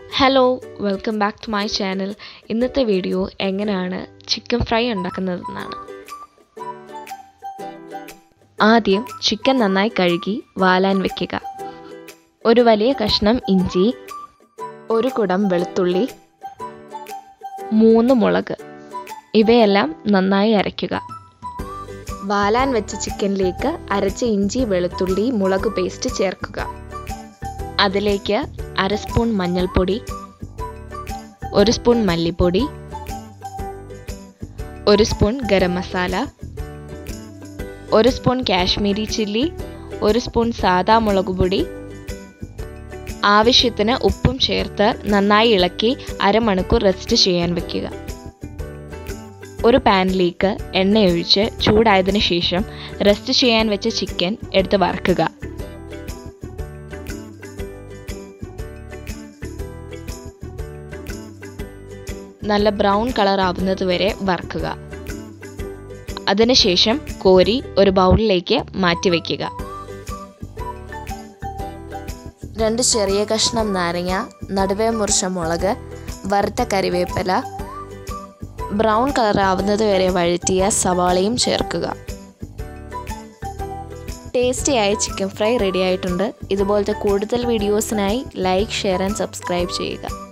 hello welcome back to my channel ഇന്നത്തെ video എങ്ങനെയാണ് chicken fry ഉണ്ടാക്കുന്നതെന്നാണ് ആദ്യം ചിക്കൻ നന്നായി കഴുകി വാലാൻ വെക്കുക ഒരു വലിയ കഷ്ണം ഇഞ്ചി ഒരു കുടം വെളുത്തുള്ളി മൂന്ന് മുളക് ഇവയെല്ലാം നന്നായി അരയ്ക്കുക വാലാൻ വെച്ച ചിക്കനിലേക്ക് അരച്ച ഇഞ്ചി വെളുത്തുള്ളി മുളക് പേസ്റ്റ് ചേർക്കുക അതിലേക്ക് അര സ്പൂൺ മഞ്ഞൾപ്പൊടി ഒരു സ്പൂൺ മല്ലിപ്പൊടി ഒരു സ്പൂൺ ഗരം മസാല ഒരു സ്പൂൺ കാശ്മീരി ചില്ലി ഒരു സ്പൂൺ സാദാ മുളക് പൊടി ആവശ്യത്തിന് ഉപ്പും ചേർത്ത് നന്നായി ഇളക്കി അരമണിക്കൂർ റെസ്റ്റ് ചെയ്യാൻ വെക്കുക ഒരു പാനിലേക്ക് എണ്ണയൊഴിച്ച് ചൂടായതിനു ശേഷം റെസ്റ്റ് ചെയ്യാൻ വെച്ച ചിക്കൻ എടുത്ത് വറക്കുക നല്ല ബ്രൗൺ കളർ ആവുന്നത് വരെ വറക്കുക അതിനുശേഷം കോരി ഒരു ബൗളിലേക്ക് മാറ്റി വയ്ക്കുക രണ്ട് ചെറിയ കഷ്ണം നാരങ്ങ നടുവേ മുറിച്ച മുളക് വറുത്ത കറിവേപ്പില ബ്രൗൺ കളർ ആവുന്നത് വരെ വഴറ്റിയ സവാളയും ചേർക്കുക ടേസ്റ്റിയായ ചിക്കൻ ഫ്രൈ റെഡി ആയിട്ടുണ്ട് ഇതുപോലത്തെ കൂടുതൽ വീഡിയോസിനായി ലൈക്ക് ഷെയർ ആൻഡ് സബ്സ്ക്രൈബ് ചെയ്യുക